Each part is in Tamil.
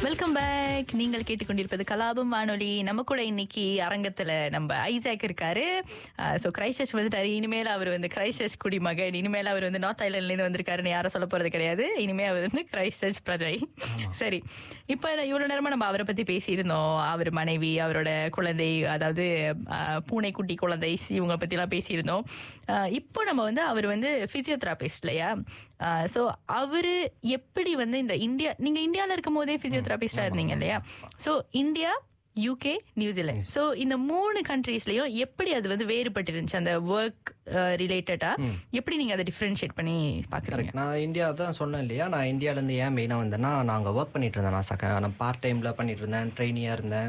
வெல்கம் பேக் நீங்கள் கேட்டுக்கொண்டிருப்பது கலாபம் வானொலி நம்ம கூட இன்னைக்கு அரங்கத்துல நம்ம ஐசாக் இருக்காரு ஸோ கிரைஸ்டர்ச் வந்துட்டாரு இனிமேல் அவர் வந்து கிரைஸ்டர்ச் குடிமகன் இனிமேல் அவர் வந்து நார்த் ஐலாண்ட்ல இருந்து வந்திருக்காருன்னு யாரும் சொல்ல போறது கிடையாது இனிமே அவர் வந்து கிரைஸ்டர்ச் பிரஜை சரி இப்போ இவ்வளவு நேரமா நம்ம அவரை பத்தி பேசியிருந்தோம் அவர் மனைவி அவரோட குழந்தை அதாவது அஹ், பூனைக்குட்டி குழந்தை இவங்க பத்திலாம் பேசியிருந்தோம் அஹ், இப்போ நம்ம வந்து அவர் வந்து பிசியோதெராபிஸ்ட் இல்லையா ஸோ அவரு எப்படி வந்து இந்த இந்தியா நீங்க இந்தியால இருக்கும் போதே பிசியோதெராபிஸ்டா இருந்தீங்க இல்லையா so India UK New Zealand so இந்த மூணு கண்ட்ரீஸ்லயும் எப்படி அது வந்து வேறுபட்டு இருந்துச்சு அந்த ஒர்க் ரிலேட்டடா எப்படி நீங்க அதை டிஃபரன்ஷியேட் பண்ணி பாக்குறீங்க நான் இந்தியா தான் சொன்னேன் இல்லையா நான் இந்தியாவிலேருந்து ஏன் மெயினாக வந்தேன்னா நான் அங்கே ஒர்க் பண்ணிட்டு இருந்தேன் நான் சக்க நான் பார்ட் டைமில் பண்ணிட்டு இருந்தேன் ட்ரைனியாக இருந்தேன்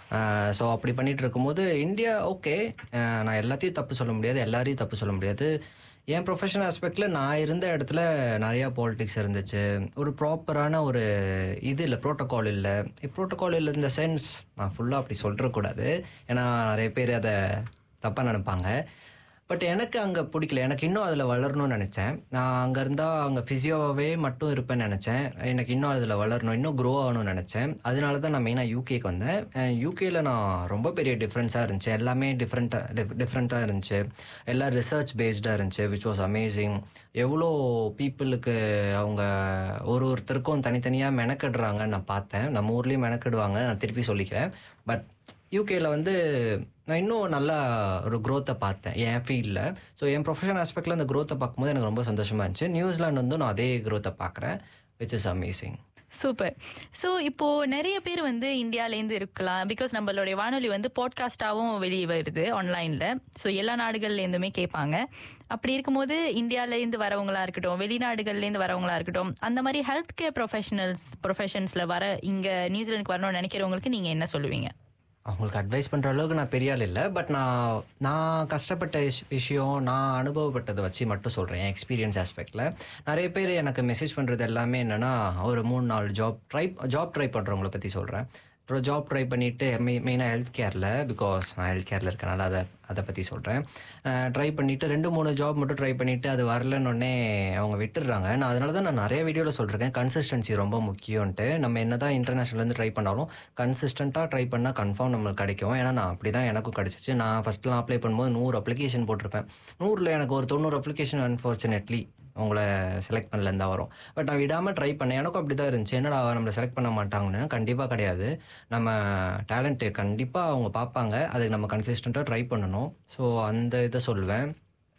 ஸோ அப்படி பண்ணிட்டு இருக்கும்போது இந்தியா ஓகே நான் எல்லாத்தையும் தப்பு சொல்ல முடியாது எல்லாரையும் தப்பு சொல்ல முடியாது என் ப்ரொஃபஷனல் ஆஸ்பெக்டில் நான் இருந்த இடத்துல நிறையா பாலிடிக்ஸ் இருந்துச்சு ஒரு ப்ராப்பரான ஒரு இது இல்லை ப்ரோட்டோகால் இல்லை ப்ரோட்டோகால் இல்லை இந்த சென்ஸ் நான் ஃபுல்லாக அப்படி சொல்லிடக்கூடாது ஏன்னா நிறைய பேர் அதை தப்பாக நினைப்பாங்க பட் எனக்கு அங்கே பிடிக்கல எனக்கு இன்னும் அதில் வளரணும்னு நினச்சேன் நான் அங்கே இருந்தால் அங்கே ஃபிசியோவாகவே மட்டும் இருப்பேன்னு நினச்சேன் எனக்கு இன்னும் அதில் வளரணும் இன்னும் க்ரோ ஆகணும்னு நினச்சேன் அதனால தான் நான் மெயினாக யூகேக்கு வந்தேன் யூகேயில் நான் ரொம்ப பெரிய டிஃப்ரென்ஸாக இருந்துச்சு எல்லாமே டிஃப்ரெண்ட்டாக டிஃப்ரெண்ட்டாக இருந்துச்சு எல்லாம் ரிசர்ச் பேஸ்டாக இருந்துச்சு விச் வாஸ் அமேசிங் எவ்வளோ பீப்புளுக்கு அவங்க ஒரு ஒருத்தருக்கும் தனித்தனியாக மெனக்கெடுறாங்கன்னு நான் பார்த்தேன் நம்ம ஊர்லேயும் மெனக்கெடுவாங்க நான் திருப்பி சொல்லிக்கிறேன் பட் யூகேல வந்து நான் இன்னும் நல்லா ஒரு க்ரோத்தை பார்த்தேன் என் ஃபீல்டில் ஸோ என் ப்ரொஃபஷனல் ஆஸ்பெக்டில் அந்த க்ரோத்தை பார்க்கும்போது எனக்கு ரொம்ப சந்தோஷமாக இருந்துச்சு நியூசிலாந்து வந்து நான் அதே க்ரோத்தை பார்க்குறேன் which is amazing super so இப்போ நிறைய பேர் வந்து இந்தியாலேருந்து இருக்கலாம் பிகாஸ் நம்மளுடைய வானொலி வந்து பாட்காஸ்டாகவும் வெளியே வருது ஆன்லைனில் ஸோ எல்லா நாடுகள்லேருந்துமே கேட்பாங்க அப்படி இருக்கும்போது இந்தியாவிலேருந்து வரவங்களா இருக்கட்டும் வெளிநாடுகள்லேருந்து வரவங்களா இருக்கட்டும் அந்த மாதிரி ஹெல்த் கேர் ப்ரொஃபஷனல்ஸ் ப்ரொஃபஷன்ஸில் வர இங்கே நியூசிலாந்துக்கு வரணும்னு நினைக்கிறவங்களுக்கு நீங்கள் என்ன சொல்லுவீங்க அவங்களுக்கு அட்வைஸ் பண்ணுற அளவுக்கு நான் பெரிய ஆள் இல்லை பட் நான் நான் கஷ்டப்பட்ட விஷ்- விஷயம் நான் அனுபவப்பட்டதை வச்சு மட்டும் சொல்கிறேன் என் எக்ஸ்பீரியன்ஸ் ஆஸ்பெக்டில் நிறைய பேர் எனக்கு மெசேஜ் பண்ணுறது எல்லாமே என்னென்னா ஒரு மூணு நாலு ஜாப் ட்ரை ஜாப் ட்ரை பண்ணுறவங்கள பற்றி சொல்கிறேன் அப்புறம் ஜாப் ட்ரை பண்ணிவிட்டு மெய் மெயினாக ஹெல்த் கேரில் பிகாஸ் நான் ஹெல்த் கேரில் இருக்கனால அதை அதை பற்றி சொல்கிறேன் ட்ரை பண்ணிவிட்டு ரெண்டு மூணு ஜாப் மட்டும் ட்ரை பண்ணிவிட்டு அது வரலன்னொடனே அவங்க விட்டுடுறாங்க நான் அதனால தான் நான் நிறைய வீடியோவில் சொல்லிருக்கேன் கன்சிஸ்டன்சி ரொம்ப முக்கியம்ன்ட்டு நம்ம என்ன தான் இன்டர்நேஷனல்லேருந்து ட்ரை பண்ணாலும் கன்சிஸ்டண்ட்டாக ட்ரை பண்ணால் கன்ஃபார்ம் நம்மளுக்கு கிடைக்கும் ஏன்னா நான் அப்படி தான் எனக்கும் கிடச்சிச்சு நான் ஃபஸ்ட்லாம் அப்ளை பண்ணும்போது நூறு அப்ளிகேஷன் போட்டிருப்பேன் நூறில் எனக்கு ஒரு தொண்ணூறு அப்ளிகேஷன் அன்ஃபார்ச்சுனேட்லி உங்களை செலக்ட் பண்ணலேருந்து தான் வரும் பட் நான் விடாமல் ட்ரை பண்ணேன் எனக்கும் அப்படி தான் இருந்துச்சு என்னடா நம்மளை செலக்ட் பண்ண மாட்டாங்கன்னு கண்டிப்பாக கிடையாது நம்ம டேலண்ட்டு கண்டிப்பாக அவங்க பார்ப்பாங்க அதுக்கு நம்ம கன்சிஸ்டண்ட்டாக ட்ரை பண்ணணும் ஸோ அந்த இதை சொல்லுவேன்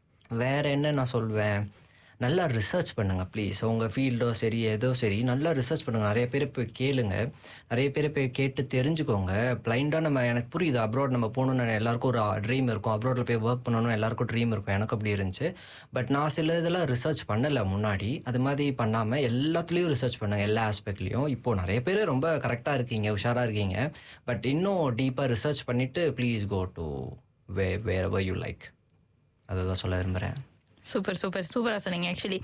வேறு என்ன நான் சொல்வேன் நல்லா ரிசர்ச் பண்ணுங்க ப்ளீஸ் உங்கள் ஃபீல்டோ சரி ஏதோ சரி நல்லா ரிசர்ச் பண்ணுங்க நிறைய பேர் போய் கேளுங்க நிறைய பேர் போய் கேட்டு தெரிஞ்சுக்கோங்க பிளைண்டாக நம்ம எனக்கு புரியுது அப்ராட் நம்ம போகணுன்னு எல்லாருக்கும் ஒரு ட்ரீம் இருக்கும் அப்ராடில் போய் ஒர்க் பண்ணணும் எல்லாருக்கும் ட்ரீம் இருக்கும் எனக்கு அப்படி இருந்துச்சு பட் நான் சில இதெல்லாம் ரிசர்ச் பண்ணலை முன்னாடி அது மாதிரி பண்ணாமல் எல்லாத்துலேயும் ரிசர்ச் பண்ணுங்க எல்லா ஆஸ்பெக்ட்லேயும் இப்போது நிறைய பேர் ரொம்ப கரெக்டாக இருக்கீங்க உஷாராக இருக்கீங்க பட் இன்னும் டீப்பாக ரிசர்ச் பண்ணிவிட்டு please go to way where you like அதை தான் சொல்ல விரும்புகிறேன் சூப்பர் சூப்பர் சூப்பராக சொன்னீங்க ஆக்சுவலி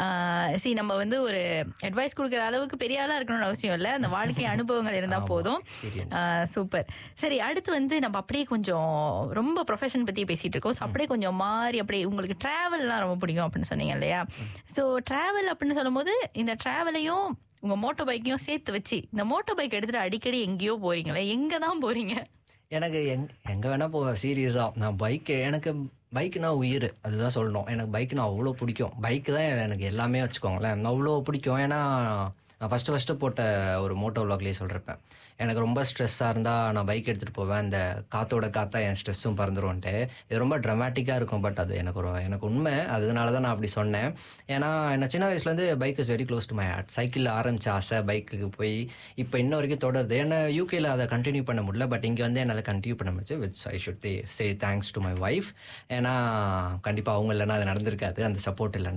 சி நம்ம வந்து ஒரு அட்வைஸ் கொடுக்குற அளவுக்கு பெரிய ஆளாக இருக்கணும்னு அவசியம் இல்லை அந்த வாழ்க்கை அனுபவங்கள் இருந்தால் போதும் சூப்பர் சரி அடுத்து வந்து நம்ம அப்படியே கொஞ்சம் ரொம்ப ப்ரொஃபஷன் பற்றி பேசிகிட்டு இருக்கோம் ஸோ அப்படியே கொஞ்சம் மாறி அப்படியே உங்களுக்கு ட்ராவல்லாம் ரொம்ப பிடிக்கும் அப்படின்னு சொன்னீங்க இல்லையா ஸோ ட்ராவல் அப்படின்னு சொல்லும்போது இந்த ட்ராவலையும் உங்கள் மோட்டோ பைக்கையும் சேர்த்து வச்சு இந்த மோட்டோ பைக் எடுத்துகிட்டு அடிக்கடி எங்கேயோ போகிறீங்களே எங்கே தான் போகிறீங்க எனக்கு எங் எங்கே வேணால் போவேன் சீரியஸாக நான் பைக்கு எனக்கு பைக்குனா உயிர் அதுதான் சொல்லணும் எனக்கு பைக்குனா அவ்வளோ பிடிக்கும் பைக்கு தான் எனக்கு எல்லாமே வச்சுக்கோங்களேன் அவ்வளோ பிடிக்கும் ஏன்னா நான் ஃபஸ்ட்டு ஃபஸ்ட்டு போட்ட ஒரு மோட்டோ விலாக்லேயே சொல்லிருப்பேன் எனக்கு ரொம்ப ஸ்ட்ரெஸ்ஸாக இருந்தால் நான் பைக் எடுத்துகிட்டு போவேன் அந்த காற்றோட காற்றா என் ஸ்ட்ரெஸ்ஸும் பறந்துரும்ன்ட்டு இது ரொம்ப ட்ரமாட்டிக்காக இருக்கும் பட் அது எனக்கு ஒரு எனக்கு உண்மை அதனால தான் நான் அப்படி சொன்னேன் ஏன்னா என்ன சின்ன வயசுலேருந்து bike is very close to my heart சைக்கிளில் ஆரம்பிச்ச ஆசை பைக்குக்கு போய் இப்போ இன்ன வரைக்கும் தொடருது ஏன்னா யூகேல அதை கண்டினியூ பண்ண முடியல பட் இங்கே வந்து என்னால் கண்டினியூ பண்ண முடிச்சு which I should say thanks to my wife ஏன்னா கண்டிப்பாக அவங்க இல்லைன்னா அது நடந்திருக்காது அந்த சப்போர்ட் இல்லைன்னா